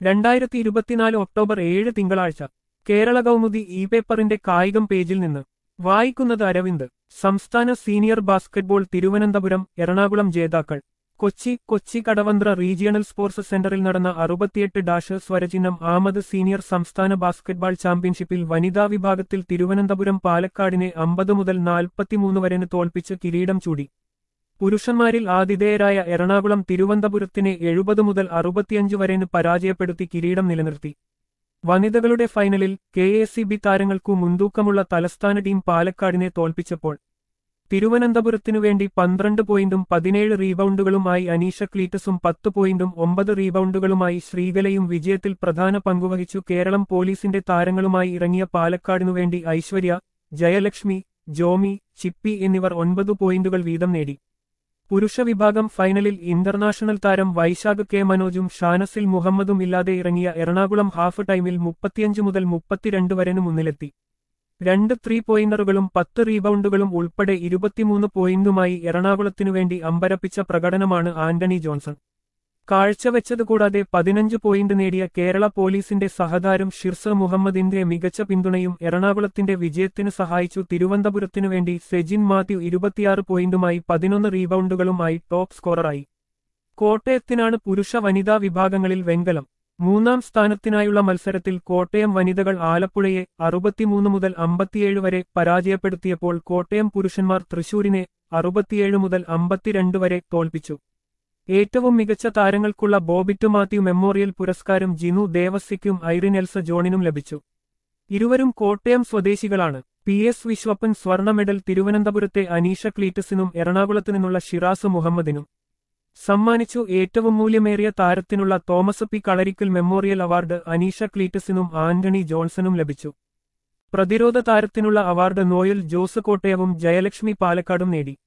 രണ്ടായിരത്തി ഇരുപത്തിനാല് ഒക്ടോബർ ഏഴ് തിങ്കളാഴ്ച കേരള കൗമുദി ഇ പേപ്പറിന്റെ കായികം പേജിൽ നിന്ന് വായിക്കുന്നത് അരവിന്ദ് സംസ്ഥാന സീനിയർ ബാസ്കറ്റ്ബോൾ തിരുവനന്തപുരം എറണാകുളം ജേതാക്കൾ കൊച്ചി കൊച്ചി കടവന്ത്ര റീജിയണൽ സ്പോർട്സ് സെന്ററിൽ നടന്ന അറുപത്തിയെട്ട് ഡാഷ് സ്വരചിഹ്നം ആമത് സീനിയർ സംസ്ഥാന ബാസ്കറ്റ്ബോൾ ചാമ്പ്യൻഷിപ്പിൽ വനിതാ വിഭാഗത്തിൽ തിരുവനന്തപുരം പാലക്കാടിനെ അമ്പത് മുതൽ നാൽപ്പത്തിമൂന്ന് വരെന് തോൽപ്പിച്ച് കിരീടം ചൂടി പുരുഷന്മാരിൽ ആതിഥേയരായ എറണാകുളം തിരുവനന്തപുരത്തിനെ എഴുപത് മുതൽ അറുപത്തിയഞ്ച് വരെന് പരാജയപ്പെടുത്തി കിരീടം നിലനിർത്തി വനിതകളുടെ ഫൈനലിൽ കെ എ സി ബി താരങ്ങൾക്കു മുൻതൂക്കമുള്ള തലസ്ഥാന ടീം പാലക്കാടിനെ തോൽപ്പിച്ചപ്പോൾ തിരുവനന്തപുരത്തിനു വേണ്ടി പന്ത്രണ്ട് പോയിന്റും പതിനേഴ് റീബൗണ്ടുകളുമായി അനീഷ ക്ലീറ്റസും പത്ത് പോയിന്റും ഒമ്പത് റീബൗണ്ടുകളുമായി ശ്രീകലയും വിജയത്തിൽ പ്രധാന പങ്കുവഹിച്ചു കേരളം പോലീസിന്റെ താരങ്ങളുമായി ഇറങ്ങിയ പാലക്കാടിനുവേണ്ടി ഐശ്വര്യ ജയലക്ഷ്മി ജോമി ചിപ്പി എന്നിവർ ഒൻപത് പോയിന്റുകൾ വീതം നേടി പുരുഷ വിഭാഗം ഫൈനലിൽ ഇന്റർനാഷണൽ താരം വൈശാഖ് കെ മനോജും ഷാനസിൽ മുഹമ്മദും ഇല്ലാതെ ഇറങ്ങിയ എറണാകുളം ഹാഫ് ടൈമിൽ മുപ്പത്തിയഞ്ച് മുതൽ മുപ്പത്തിരണ്ട് വരെന് മുന്നിലെത്തി രണ്ട് ത്രീ പോയിന്ററുകളും പത്ത് റീബൗണ്ടുകളും ഉൾപ്പെടെ ഇരുപത്തിമൂന്ന് പോയിന്റുമായി എറണാകുളത്തിനുവേണ്ടി അമ്പരപ്പിച്ച പ്രകടനമാണ് ആന്റണി ജോൺസൺ കാഴ്ചവെച്ചത് കൂടാതെ പതിനഞ്ച് പോയിന്റ് നേടിയ കേരള പോലീസിന്റെ സഹതാരം ഷിർസ മുഹമ്മദിന്റെ മികച്ച പിന്തുണയും എറണാകുളത്തിന്റെ വിജയത്തിന് സഹായിച്ചു തിരുവനന്തപുരത്തിനു വേണ്ടി സെജിൻ മാത്യു ഇരുപത്തിയാറ് പോയിന്റുമായി പതിനൊന്ന് റീബൗണ്ടുകളുമായി ടോപ്പ് സ്കോററായി കോട്ടയത്തിനാണ് പുരുഷ വനിതാ വിഭാഗങ്ങളിൽ വെങ്കലം മൂന്നാം സ്ഥാനത്തിനായുള്ള മത്സരത്തിൽ കോട്ടയം വനിതകൾ ആലപ്പുഴയെ അറുപത്തിമൂന്ന് മുതൽ അമ്പത്തിയേഴ് വരെ പരാജയപ്പെടുത്തിയപ്പോൾ കോട്ടയം പുരുഷന്മാർ തൃശൂരിനെ അറുപത്തിയേഴ് മുതൽ അമ്പത്തിരണ്ട് വരെ തോൽപ്പിച്ചു ഏറ്റവും മികച്ച താരങ്ങൾക്കുള്ള ബോബിറ്റു മാത്യു മെമ്മോറിയൽ പുരസ്കാരം ജിനു ദേവസ്യയ്ക്കും ഐറിൻ എൽസ ജോണിനും ലഭിച്ചു ഇരുവരും കോട്ടയം സ്വദേശികളാണ് പി എസ് വിശ്വപ്പൻ സ്വർണ്ണ മെഡൽ തിരുവനന്തപുരത്തെ അനീഷ ക്ലീറ്റസിനും എറണാകുളത്തു നിന്നുള്ള ഷിറാസ് മുഹമ്മദിനും സമ്മാനിച്ചു ഏറ്റവും മൂല്യമേറിയ താരത്തിനുള്ള Thomas P Kalarickal memorial award Aneesha ക്ലീറ്റസിനും ആന്റണി ജോൺസണും ലഭിച്ചു പ്രതിരോധ താരത്തിനുള്ള അവാർഡ് നോയൽ ജോസ് കോട്ടയവും ജയലക്ഷ്മി പാലക്കാടും നേടി